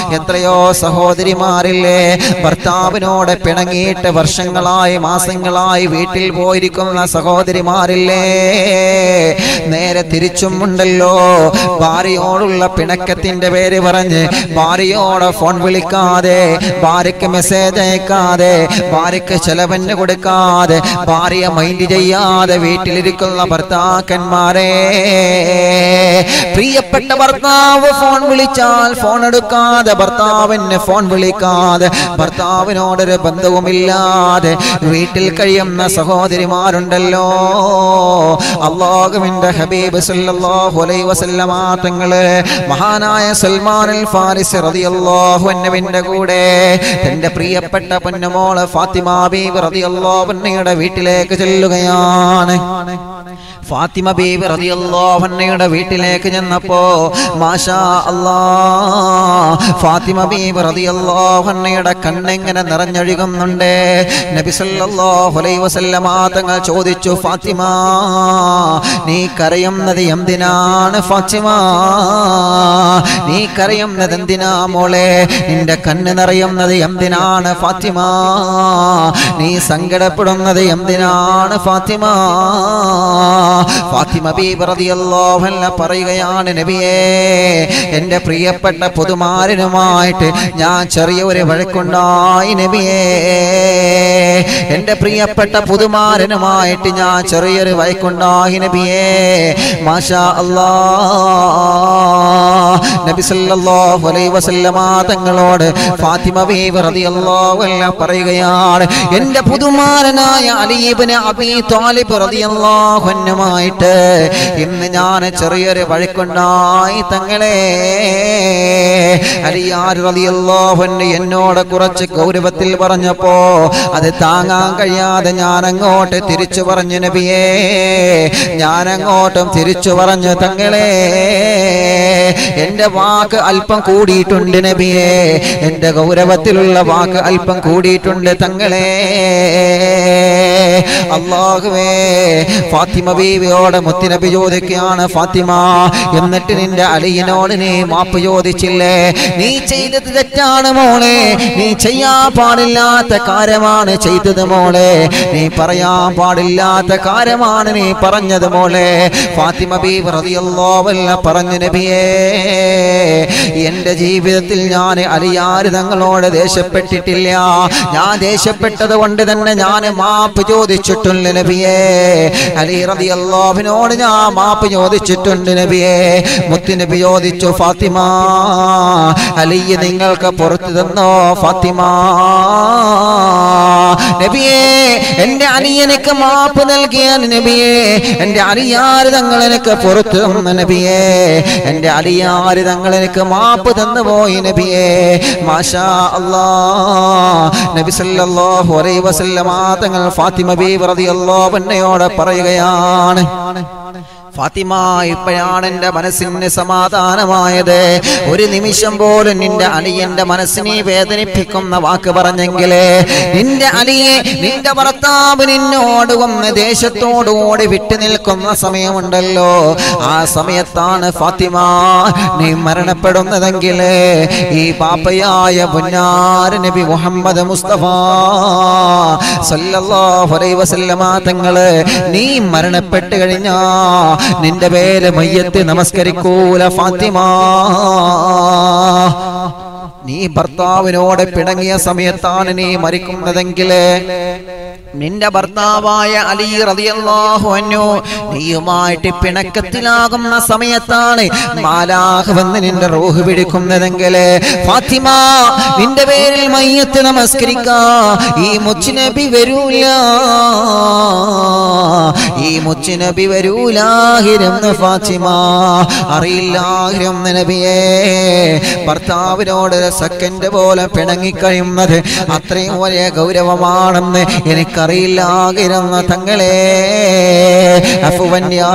എത്രയോ സഹോദരിമാരില്ലേ ഭർത്താവിനോട് പിണങ്ങിയിട്ട് വർഷങ്ങളായി മാസങ്ങളായി വീട്ടിൽ പോയിരിക്കുന്ന സഹോദരിമാരില്ലേ നേരെ തിരിച്ചും ഉണ്ടല്ലോ ഭാര്യയോടുള്ള പിണക്കത്തിന്റെ പേര് പറഞ്ഞ് ഭാര്യയോട് ഫോൺ വിളിക്കാതെ ഭാര്യയ്ക്ക് മെസ്സേജ് അയക്കാതെ ഭാര്യയ്ക്ക് ചെലവന് കൊടുക്കാതെ ഭാര്യ മൈൻഡ് ചെയ്യാതെ വീട്ടിലിരിക്കുന്ന ഭർത്താക്കന്മാരെ പ്രിയപ്പെട്ട ഭർത്താവ് ഫോൺ വിളിച്ചാൽ ഫോൺ എടുക്കാതെ ഭർത്താവിന് ഫോൺ വിളിക്കാതെ ഭർത്താവിനോടൊരു ബന്ധവുമില്ലാതെ വീട്ടിൽ കഴിയുന്ന സഹോദരിമാരുണ്ടല്ലോ അള്ളാഹുവിന്റെ ഹബീബ് സല്ലല്ലാഹു അലൈഹി വസല്ലമ തങ്ങള് മഹാനായ സൽമാൻ അൽ ഫാരിസ് റളിയല്ലാഹു അൻഹുവിന്റെ കൂടെ തന്റെ പ്രിയപ്പെട്ട പൊന്നുമോള് ഫാത്തിമ ബീബി റളിയല്ലാഹു അൻഹയുടെ വീട്ടിലേക്ക് ചെല്ലുകയാണ് ഫാത്തിമ ബീബി റളിയല്ലാഹു അൻഹയുടെ വീട്ടിലേക്ക് ചെന്നപ്പോ മാഷാ അല്ലാ ഫാത്തിമ ബീബി റളിയല്ലാഹു അൻഹയുടെ കണ്ണെങ്ങനെ നിറഞ്ഞൊഴുകുന്നുണ്ട് നബി സല്ലല്ലാഹു അലൈഹി വസല്ലമ തങ്ങൾ ചോദിച്ചു ഫാത്തിമ നീ കരയുന്നത് എന്തിനാണ് ഫാത്തിമ നീ കരയുന്നത് എന്തിനാ മോളെ നിന്റെ കണ്ണ് നിറയുന്നത് എന്തിനാണ് ഫാത്തിമ നീ സങ്കടപ്പെടുന്നത് എന്തിനാണ് ഫാത്തിമ ഫാത്തിമ ബീബി റളിയല്ലാഹു അൻഹ പറയുകയാണ് നബിയേ എൻ്റെ പ്രിയപ്പെട്ട പുതുമാരനുമായിട്ട് ഞാൻ ചെറിയ ഒരു വഴക്കുണ്ടായി നബിയേ എൻ്റെ പ്രിയപ്പെട്ട പുതുമാരനുമായിട്ട് ഞാൻ ചെറിയൊരു വഴക്കുണ്ടായി നബിയേ മാഷാ അല്ലാ നബി സല്ലല്ലാഹു അലൈഹി വസല്ലമ തങ്ങളോട് ഫാത്തിമ ബീബി റളിയല്ലാഹു അൻഹ പറയുകയാണ് എൻ്റെ പുതുമാരനായ അലി ഇബ്നു അബീ ത്വാലിബ് റളിയല്ലാഹു അൻഹുമായിട്ട് ഇന്ന് ഞാൻ ചെറിയൊരു വഴക്കുണ്ടായി തങ്ങളെ അലിയാർ റളിയല്ലാഹു അൻഹു എന്നോട് കുറച്ച് ഗൗരവത്തിൽ പറഞ്ഞപ്പോ അത് താങ്ങാൻ കഴിയാതെ ഞാൻ അങ്ങോട്ട് തിരിച്ചു പറഞ്ഞു നബിയേ ഞാൻ അങ്ങോട്ടും തിരിച്ചു പറഞ്ഞു തങ്ങളെ എന്റെ വാക്ക് അല്പം കൂടിയിട്ടുണ്ട് നബിയേ എന്റെ ഗൗരവത്തിലുള്ള വാക്ക് അല്പം കൂടിയിട്ടുണ്ട് തങ്ങളെ അള്ളാഹുവേ ഫാത്തിമ ബീവിയോട് മുത്തുനബി ചോദിക്കുകയാണ് ഫാത്തിമ എന്നിട്ട് നിന്റെ അലിയനോട് നീ മാപ്പ് ചോദിച്ചില്ലേ നീ ചെയ്തത് തെറ്റാണ് മോളെ നീ ചെയ്യാൻ പാടില്ലാത്ത കാര്യമാണ് ചെയ്തത് മോളെ നീ പറയാൻ പാടില്ലാത്ത കാര്യമാണ് നീ പറഞ്ഞത് മോളെ ഫാത്തിമ ബീവി റളിയല്ലാഹു അൻഹ പറഞ്ഞു നബിയേ എന്റെ ജീവിതത്തിൽ ഞാൻ അലിയാര് തങ്ങളോട് ദേഷ്യപ്പെട്ടിട്ടില്ല ഞാൻ ദേഷ്യപ്പെട്ടത് കൊണ്ട് തന്നെ ഞാൻ മാപ്പ് ചോദിച്ചിട്ടുണ്ട് നബിയേ അലി റളിയല്ലാഹുവിനോട് ഞാൻ മാപ്പ് ചോദിച്ചിട്ടുണ്ട് നബിയേ മുത്തുനബി ചോദിച്ചു ഫാത്തിമ അലിയെ നിങ്ങൾക്ക് പുറത്തു തന്നോ ഫാത്തിമ നബിയേ എന്റെ അനിയനക്ക് മാപ്പ് നൽകിയ നബിയേ എന്റെ അലിയാര് തങ്ങൾ എനിക്ക് പുറത്തു തന്ന നബിയേ എന്റെ അലിയാര് തങ്ങൾ എനിക്ക് മാപ്പ് തന്നു പോയി നബിയേ മാഷാ അല്ലാ നബി സല്ലല്ലാഹു അലൈഹി വസല്ലമ തങ്ങൾ ഫാത്തിമ ബീവി റളിയല്ലാഹു അൻഹയോട് പറയുകയാണ് ഫാത്തിമ ഇപ്പോഴാണ് എൻ്റെ മനസ്സിന് സമാധാനമായത് ഒരു നിമിഷം പോലും നിന്റെ അലിയന്റെ മനസ്സിനെ വേദനിപ്പിക്കുന്ന വാക്ക് പറഞ്ഞെങ്കിലേ നിന്റെ അലിയെ നിന്റെ ഭർത്താവ് നിന്നോട് ഒന്ന് ദേശത്തോടുകൂടി വിട്ടു നിൽക്കുന്ന സമയമുണ്ടല്ലോ ആ സമയത്താണ് ഫാത്തിമ നീ മരണപ്പെടുന്നതെങ്കിൽ ഈ പാപ്പയായ പുന്നാര നബി മുഹമ്മദ് മുസ്തഫ സല്ലല്ലാഹു അലൈഹി വസല്ലമ തങ്ങള് നീ മരണപ്പെട്ട് കഴിഞ്ഞാ നിന്റെ പേര് മയ്യത്ത് നമസ്കരിക്കൂല ഫാത്തിമ നീ ഭർത്താവിനോട് പിണങ്ങിയ സമയത്താണ് നീ മരിക്കുന്നതെങ്കിൽ നിന്റെ ഭർത്താവായ അലി റളിയല്ലാഹു അൻഹു നീയുമായിട്ട് പിണക്കത്തിലാകുന്ന സമയത്താണ് മാലാഹ് വന്ന് നിന്റെ റൂഹ് പിടിക്കുന്നതെങ്കിൽ ഫാത്തിമ നിന്റെ പേരിൽ മയ്യത്ത് നമസ്കരിക്കാ ഈ മുച്ചുനബി വരൂല ഈ മുച്ചുനബി വരൂലാഹിരം ഫാത്തിമ അറിയില്ലാഹിരം നബിയേ ഭർത്താവിനോട് ഒരു സെക്കൻഡ് പോലെ പിണങ്ങിക്കഴിയുന്നത് അത്രയും വലിയ ഗൗരവമാണെന്ന് എനിക്കറിയില്ലാകിരുന്ന തങ്ങളെ അഫുവൻ യാ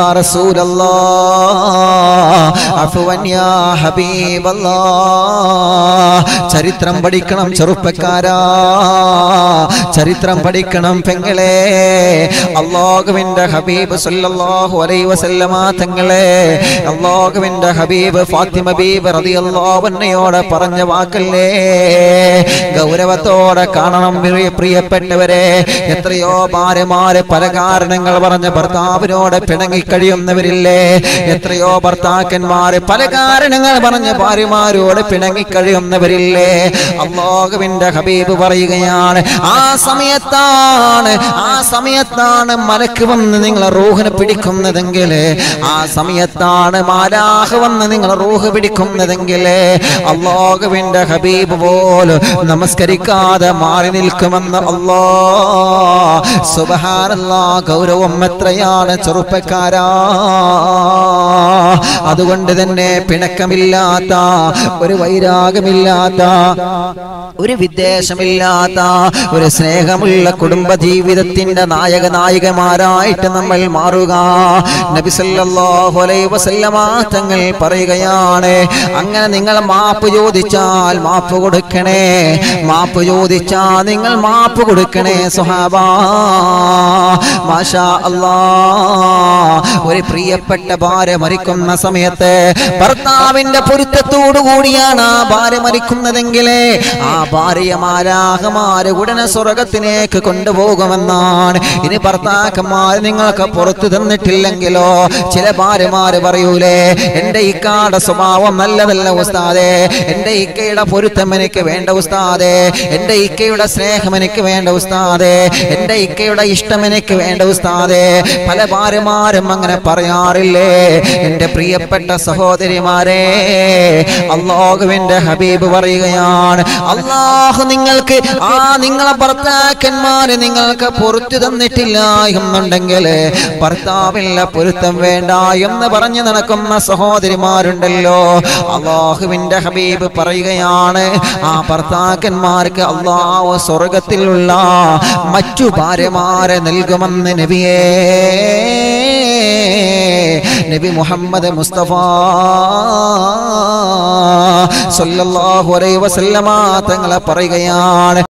റസൂലല്ലാ അഫുവൻ യാ ഹബീബല്ലാ ചരിത്രം പഠിക്കണം ചെറുപ്പക്കാരാ ചരിത്രം പഠിക്കണം പെങ്ങളെ അള്ളാഹുവിന്റെ ഹബീബ് സല്ലല്ലാഹു അലൈഹി വസല്ലമ തങ്ങളെ അള്ളാഹുവിന്റെ ഹബീബ് ഫാത്തിമ ബീബ് റളിയല്ലാഹു അൻഹയോട് പറഞ്ഞ വാക്കല്ലേ ഗൗരവത്തോടെ കാണണം പ്രിയ- പ്രിയപ്പെട്ടവരെ എത്രയോ ഭാര്യമാര് പല കാരണങ്ങൾ പറഞ്ഞ ഭർത്താവിനോട് പിണങ്ങി കഴിയുന്നവരില്ലേ എത്രയോ ഭർത്താക്കന്മാര് പല കാരണങ്ങൾ പറഞ്ഞ ഭാര്യമാരോട് പിണങ്ങി കഴിയുന്നവരില്ലേ അള്ളാഹുവിന്റെ ഹബീബ് പറയുകയാണ് ആ സമയത്താണ് ആ സമയത്താണ് മലക്ക് വന്ന് നിങ്ങളെ റൂഹിനെ പിടിക്കുന്നതെങ്കിൽ ആ സമയത്താണ് മാലാഹ് വന്ന് നിങ്ങളെ റൂഹ് പിടിക്കുന്നതെങ്കിൽ അള്ളാഹുവിന്റെ ഹബീബ് പോലും നമസ്കരിക്കാതെ മാറി നിൽക്കുമെന്ന് അള്ളാ സുബഹാനല്ലാ ഗൗരവം എത്രയാണ് ചെറുപ്പക്കാരാ അതുകൊണ്ട് തന്നെ പിണക്കമില്ലാത്ത ഒരു വൈരാഗമില്ലാത്ത ഒരു വിദ്വേഷമില്ലാത്ത ഒരു സ്നേഹമുള്ള കുടുംബ ജീവിതത്തിന്റെ നായക നായികമാരായിട്ട് നമ്മൾ മാറുക നബി സല്ലല്ലാഹു അലൈഹി വസല്ലമ തങ്ങൾ പറയുകയാണ് അങ്ങനെ നിങ്ങൾ മാപ്പ് ചോദിച്ചാൽ മാപ്പ് കൊടുക്കണേ മാപ്പ് ചോദിച്ചാൽ നിങ്ങൾ മാപ്പ് കൊടുക്കണേ സുഹാബ മാഷാ അല്ലാ ഒരു പ്രിയപ്പെട്ട ഭാര്യ മരിക്കുന്ന സമയത്ത് ഭർത്താവിന്റെ പൊരുത്തത്തോടു കൂടിയാണ് ആ ഭാര്യ മരിക്കുന്നതെങ്കിൽ ആ ഭാര്യ മാരാഹമാര് ഉടനെ സ്വർഗത്തിലേക്ക് കൊണ്ടുപോകുമെന്നാണ് ഇനി ഭർത്താക്കന്മാർ നിങ്ങൾക്ക് പുറത്തു തന്നിട്ടില്ലെങ്കിലോ ചില ഭാര്യമാര് പറയൂലേ എന്റെ ഇക്കാടെ സ്വഭാവം നല്ലതല്ല ഉസ്താദേ എന്റെ ഇക്കയുടെ പൊരുത്തം എനിക്ക് വേണ്ട ഉസ്താദേ എന്റെ ഇക്കയുടെ സ്നേഹം എനിക്ക് വേണ്ട ഉസ്താദേ എന്റെ ഇക്കയുടെ ഇഷ്ടം എനിക്ക് വേണ്ട ഉസ്താദേ പല ഭാര്യമാരും അങ്ങനെ പറയാറില്ലേ എന്റെ പ്രിയപ്പെട്ട സഹോദരിമാരെ അള്ളാഹുവിന്റെ ഹബീബ് പറയുകയാണ് അള്ളാഹു നിങ്ങൾക്ക് ആ നിങ്ങളെ ഭർത്താക്കന്മാര് നിങ്ങൾക്ക് പൊറത്തു തന്നിട്ടില്ല എന്നുണ്ടെങ്കിൽ ഭർത്താവില്ല പൊരുത്തം വേണ്ട എന്ന് പറഞ്ഞു നടക്കുന്ന സഹോദരിമാരുണ്ടല്ലോ അള്ളാഹുവിന്റെ ഹബീബ് പറയുകയാണ് ആ ഭർത്താക്കന്മാർക്ക് അള്ളാഹു സ്വർഗത്തിലുള്ള മറ്റു ഭാര്യമാരെ നൽകുമെന്ന് നബിയേ നബി മുഹമ്മദ് മുസ്തഫ സല്ലല്ലാഹു അലൈഹി വസല്ലമ തങ്ങളെ പറയുകയാണ്